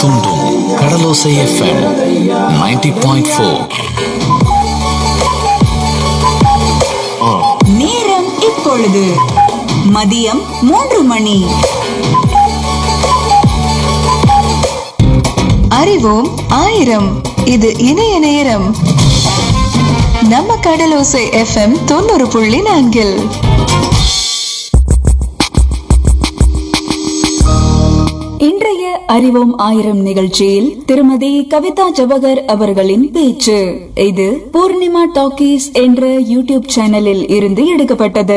தூண்டும் கடலோசை FM 90.4 point four நேரம் இப்பொழுது மதியம் மூன்று மணி அறிவோம் ஆயிரம் இது இணைய நேரம் நம்ம கடலோசை எஃப்எம் தொண்ணூறு புள்ளி நான்கில் இன்றைய அறிவோம் ஆயிரம் நிகழ்ச்சியில் திருமதி கவிதா ஜவஹர் அவர்களின் பேச்சு இது பூர்ணிமா டாக்கீஸ் என்ற யூடியூப் சேனலில் இருந்து எடுக்கப்பட்டது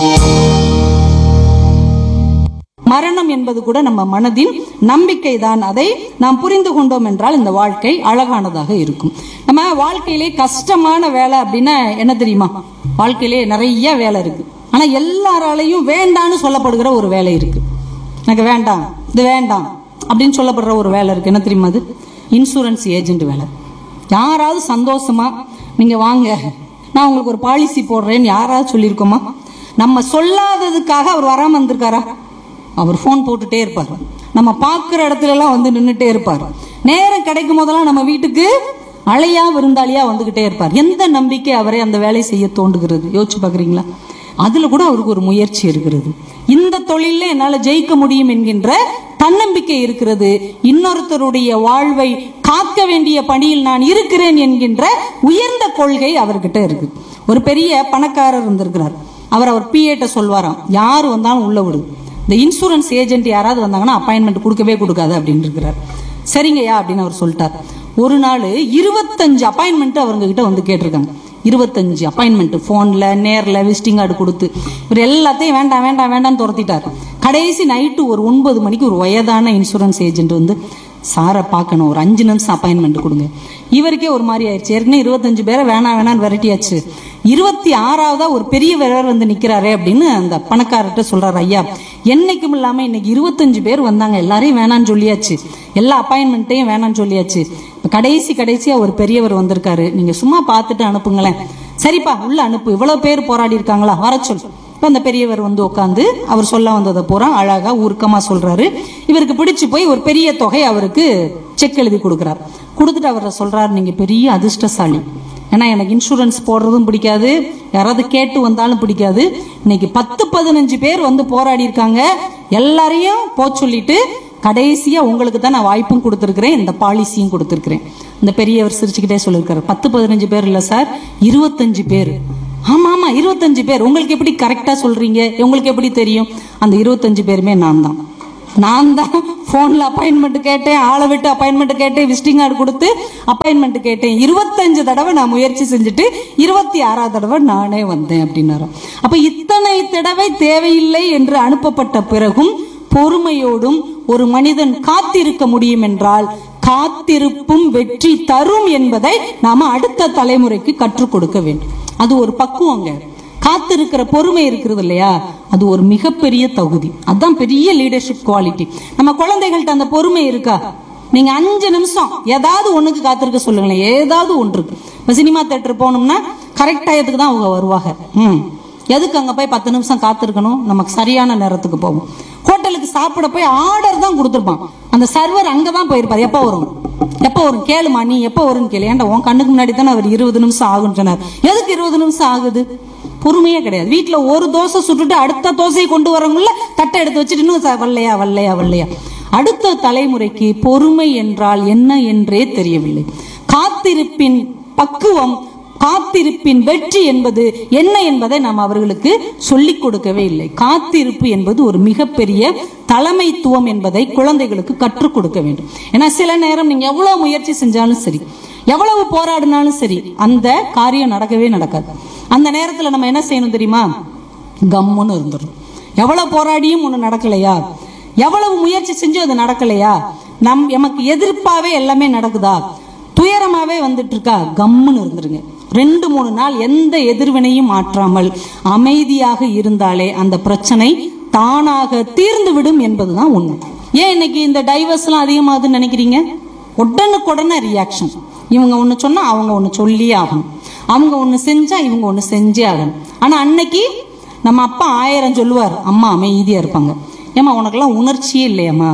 மரணம் என்பது கூட நம்ம மனதின் நம்பிக்கை தான் அதை நாம் புரிந்து கொண்டோம் என்றால் இந்த வாழ்க்கை அழகானதாக இருக்கும் நம்ம வாழ்க்கையிலே கஷ்டமான வேலை அப்படின்னா என்ன தெரியுமா வாழ்க்கையிலே நிறைய வேலை இருக்கு ஆனா எல்லாராலையும் வேண்டான்னு சொல்லப்படுகிற ஒரு வேலை இருக்கு எனக்கு வேண்டாம் இது வேண்டாம் அப்படின்னு சொல்லப்படுற ஒரு வேலை இருக்கு என்ன தெரியுமா அது இன்சூரன்ஸ் ஏஜென்ட் வேலை யாராவது சந்தோஷமா நீங்க வாங்க நான் உங்களுக்கு ஒரு பாலிசி போடுறேன்னு யாராவது சொல்லியிருக்கோமா நம்ம சொல்லாததுக்காக அவர் வராம வந்திருக்காரா அவர் ஃபோன் போட்டுட்டே இருப்பார் நம்ம பார்க்குற இடத்துல எல்லாம் வந்து நின்றுட்டே இருப்பார் நேரம் கிடைக்கும் போதெல்லாம் நம்ம வீட்டுக்கு அழையா விருந்தாளியா வந்துகிட்டே இருப்பார் எந்த நம்பிக்கை அவரை அந்த வேலை செய்ய தோண்டுகிறது யோசிச்சு பாக்குறீங்களா அதுல கூட அவருக்கு ஒரு முயற்சி இருக்கிறது இந்த தொழில என்னால ஜெயிக்க முடியும் என்கின்ற தன்னம்பிக்கை இருக்கிறது இன்னொருத்தருடைய வாழ்வை காக்க வேண்டிய பணியில் நான் இருக்கிறேன் என்கின்ற உயர்ந்த கொள்கை அவர்கிட்ட இருக்கு ஒரு பெரிய பணக்காரர் இருந்திருக்கிறார் அவர் அவர் பிஏட்ட சொல்வாராம் யார் வந்தாலும் உள்ள விடு இந்த இன்சூரன்ஸ் ஏஜென்ட் யாராவது வந்தாங்கன்னா அப்பாயின்மெண்ட் கொடுக்கவே கொடுக்காது அப்படின்னு இருக்கிறார் சரிங்கய்யா அப்படின்னு அவர் சொல்லிட்டார் ஒரு நாள் இருபத்தஞ்சு அப்பாயின்மெண்ட் அவங்க கிட்ட வந்து கேட்டிருக்காங்க இருபத்தஞ்சு அப்பாயின்மெண்ட் ஃபோனில் நேரில் விசிட்டிங் கார்டு கொடுத்து இவர் எல்லாத்தையும் வேண்டாம் வேண்டாம் வேண்டாம்னு துரத்திட்டார் கடைசி நைட்டு ஒரு ஒன்பது மணிக்கு ஒரு வயதான இன்சூரன்ஸ் ஏஜென்ட் வந்து சாரை பார்க்கணும் ஒரு அஞ்சு நிமிஷம் அப்பாயின்மெண்ட் கொடுங்க இவருக்கே ஒரு மாதிரி ஆயிடுச்சு ஏற்கனவே இருபத்தஞ்சு பேரை வேணாம் வேணாம்னு விரட்டியாச்சு இருபத்தி ஆறாவதா ஒரு பெரிய வேறவர் வந்து நிக்கிறாரே அப்படின்னு அந்த பணக்காரர்கிட்ட சொல்றாரு ஐயா என்னைக்கும் இல்லாம இன்னைக்கு இருபத்தஞ்சு பேர் வந்தாங்க எல்லாரையும் வேணாம்னு சொல்லியாச்சு எல்லா அப்பாயின்மெண்ட்டையும் வேணாம்னு சொல்லியாச்சு இப்ப கடைசி கடைசியா ஒரு பெரியவர் வந்திருக்காரு நீங்க சும்மா பார்த்துட்டு அனுப்புங்களேன் சரிப்பா உள்ள அனுப்பு இவ்வளவு பேர் போராடி இருக்காங்களா வர சொல் இப்ப அந்த பெரியவர் வந்து உட்காந்து அவர் சொல்ல வந்ததை பூரா அழகா உருக்கமா சொல்றாரு இவருக்கு பிடிச்சு போய் ஒரு பெரிய தொகை அவருக்கு செக் எழுதி கொடுக்குறாரு கொடுத்துட்டு அவர் சொல்றாரு நீங்க பெரிய அதிர்ஷ்டசாலி ஏன்னா எனக்கு இன்சூரன்ஸ் போடுறதும் பிடிக்காது யாராவது கேட்டு வந்தாலும் பிடிக்காது இன்னைக்கு பத்து பதினஞ்சு பேர் வந்து போராடி இருக்காங்க எல்லாரையும் போ சொல்லிட்டு கடைசியா உங்களுக்கு தான் நான் வாய்ப்பும் கொடுத்துருக்கிறேன் இந்த பாலிசியும் கொடுத்துருக்கிறேன் இந்த பெரியவர் சிரிச்சுக்கிட்டே சொல்லியிருக்காரு பத்து பதினஞ்சு பேர் இல்ல சார் இருபத்தஞ்சு பேர் ஆமா ஆமா இருபத்தஞ்சு பேர் உங்களுக்கு எப்படி கரெக்டா சொல்றீங்க உங்களுக்கு எப்படி தெரியும் அந்த இருபத்தஞ்சு பேருமே நான் தான் நான் தான் போன்ல அப்பாயின்மெண்ட் கேட்டேன் ஆளை விட்டு அப்பாயின்மெண்ட் கேட்டேன் விசிட்டிங் கார்டு கொடுத்து அப்பாயின்மெண்ட் கேட்டேன் இருபத்தஞ்சு தடவை நான் முயற்சி செஞ்சுட்டு இருபத்தி ஆறாவது தடவை நானே வந்தேன் அப்படின்னாரு அப்ப இத்தனை தடவை தேவையில்லை என்று அனுப்பப்பட்ட பிறகும் பொறுமையோடும் ஒரு மனிதன் காத்திருக்க முடியும் என்றால் காத்திருப்பும் வெற்றி தரும் என்பதை நாம அடுத்த தலைமுறைக்கு கற்றுக் கொடுக்க வேண்டும் அது ஒரு பக்குவங்க காத்திருக்கிற பொறுமை இருக்கிறது இல்லையா அது ஒரு மிகப்பெரிய தகுதி அதான் பெரிய லீடர்ஷிப் குவாலிட்டி நம்ம குழந்தைகள்ட்ட அந்த பொறுமை இருக்கா நீங்க அஞ்சு நிமிஷம் ஏதாவது ஒண்ணுக்கு காத்திருக்க சொல்லுங்களேன் ஏதாவது ஒன்று இருக்கு இப்ப சினிமா தேட்டர் போனோம்னா கரெக்ட் டயத்துக்கு தான் அவங்க வருவாங்க ம் எதுக்கு அங்க போய் பத்து நிமிஷம் காத்திருக்கணும் நமக்கு சரியான நேரத்துக்கு போகும் ஹோட்டலுக்கு சாப்பிட போய் ஆர்டர் தான் கொடுத்துருப்பான் அந்த சர்வர் அங்க தான் போயிருப்பார் எப்போ வரும் எப்போ வரும் கேளுமா நீ எப்போ வரும்னு கேளு ஏன்டா உன் கண்ணுக்கு முன்னாடி தானே அவர் இருபது நிமிஷம் ஆகும்னு சொன்னார் எதுக்கு இருபது நிமிஷம் ஆகுது பொறுமையே கிடையாது வீட்டுல ஒரு தோசை சுட்டுட்டு அடுத்த தோசையை கொண்டு வரவங்கள தட்டை எடுத்து வச்சுட்டு இன்னும் ச- வல்லையா வல்லையா வல்லையா அடுத்த தலைமுறைக்கு பொறுமை என்றால் என்ன என்றே தெரியவில்லை காத்திருப்பின் பக்குவம் காத்திருப்பின் வெற்றி என்பது என்ன என்பதை நாம் அவர்களுக்கு சொல்லிக் கொடுக்கவே இல்லை காத்திருப்பு என்பது ஒரு மிகப்பெரிய தலைமைத்துவம் என்பதை குழந்தைகளுக்கு கற்றுக் கொடுக்க வேண்டும் ஏன்னா சில நேரம் நீங்க எவ்வளவு முயற்சி செஞ்சாலும் சரி எவ்வளவு போராடினாலும் சரி அந்த காரியம் நடக்கவே நடக்காது அந்த நேரத்துல நம்ம என்ன செய்யணும் தெரியுமா கம்முன்னு இருந்துடும் எவ்வளவு போராடியும் ஒண்ணு நடக்கலையா எவ்வளவு முயற்சி செஞ்சும் அது நடக்கலையா நம் எமக்கு எதிர்ப்பாவே எல்லாமே நடக்குதா துயரமாவே வந்துட்டு இருக்கா கம்முன்னு இருந்துருங்க ரெண்டு மூணு நாள் எந்த எதிர்வினையும் ஆற்றாமல் அமைதியாக இருந்தாலே அந்த பிரச்சனை தானாக தீர்ந்து விடும் என்பதுதான் உண்மை ஏன் இன்னைக்கு இந்த டைவர்ஸ் எல்லாம் அதிகமாகுதுன்னு நினைக்கிறீங்க உடனுக்குடனே ரியாக்ஷன் இவங்க ஒண்ணு சொன்னா அவங்க ஒண்ணு சொல்லியே ஆகணும் அவங்க ஒண்ணு செஞ்சா இவங்க ஒண்ணு செஞ்சே ஆகணும் ஆனா அன்னைக்கு நம்ம அப்பா ஆயிரம் சொல்லுவார் அம்மா அமைதியா இருப்பாங்க ஏமா உனக்கெல்லாம் உணர்ச்சியே இல்லையாம்மா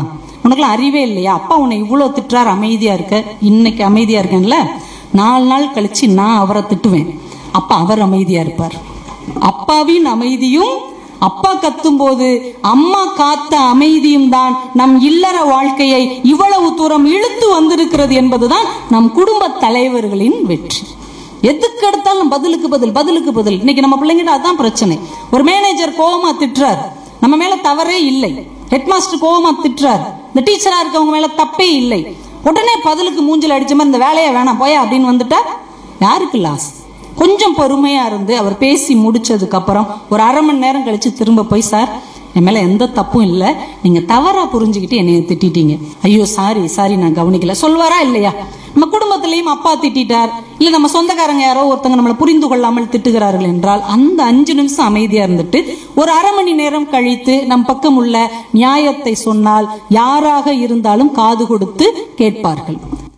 உனக்குலாம் அறிவே இல்லையா அப்பா உன்னை இவ்வளோ திட்டுறாரு அமைதியா இருக்க இன்னைக்கு அமைதியா இருக்கேன்ல நாலு நாள் கழிச்சு நான் அவரை திட்டுவேன் அப்ப அவர் அமைதியா இருப்பார் அப்பாவின் அமைதியும் அப்பா கத்தும்போது அம்மா காத்த அமைதியும் தான் நம் இல்லற வாழ்க்கையை இவ்வளவு தூரம் இழுத்து வந்திருக்கிறது என்பதுதான் நம் குடும்ப தலைவர்களின் வெற்றி எதுக்கு எடுத்தாலும் பதிலுக்கு பதில் பதிலுக்கு பதில் இன்னைக்கு நம்ம பிள்ளைங்கிட்ட அதான் பிரச்சனை ஒரு மேனேஜர் கோவமா திட்டுறார் நம்ம மேல தவறே இல்லை ஹெட் மாஸ்டர் கோவமா திட்டுறார் இந்த டீச்சரா இருக்கவங்க மேல தப்பே இல்லை உடனே பதிலுக்கு மூஞ்சில அடிச்ச மாதிரி இந்த வேலையை வேணாம் போயா அப்படின்னு வந்துட்டா யாருக்கு லாஸ் கொஞ்சம் பொறுமையா இருந்து அவர் பேசி முடிச்சதுக்கு அப்புறம் ஒரு அரை மணி நேரம் கழிச்சு திரும்ப போய் சார் என் மேல எந்த தப்பும் இல்லை நீங்க தவறா புரிஞ்சுக்கிட்டு என்னைய திட்டிட்டீங்க ஐயோ சாரி சாரி நான் கவனிக்கல சொல்வாரா இல்லையா நம்ம குடும்பத்திலையும் அப்பா திட்டிட்டார் இல்ல நம்ம சொந்தக்காரங்க யாரோ ஒருத்தங்க நம்மளை புரிந்து கொள்ளாமல் திட்டுகிறார்கள் என்றால் அந்த அஞ்சு நிமிஷம் அமைதியா இருந்துட்டு ஒரு அரை மணி நேரம் கழித்து நம் பக்கம் உள்ள நியாயத்தை சொன்னால் யாராக இருந்தாலும் காது கொடுத்து கேட்பார்கள்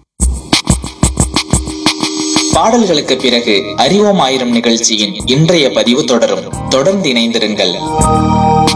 பாடல்களுக்கு பிறகு அறிவோம் ஆயிரம் நிகழ்ச்சியின் இன்றைய பதிவு தொடரும் தொடர்ந்து இணைந்திருங்கள்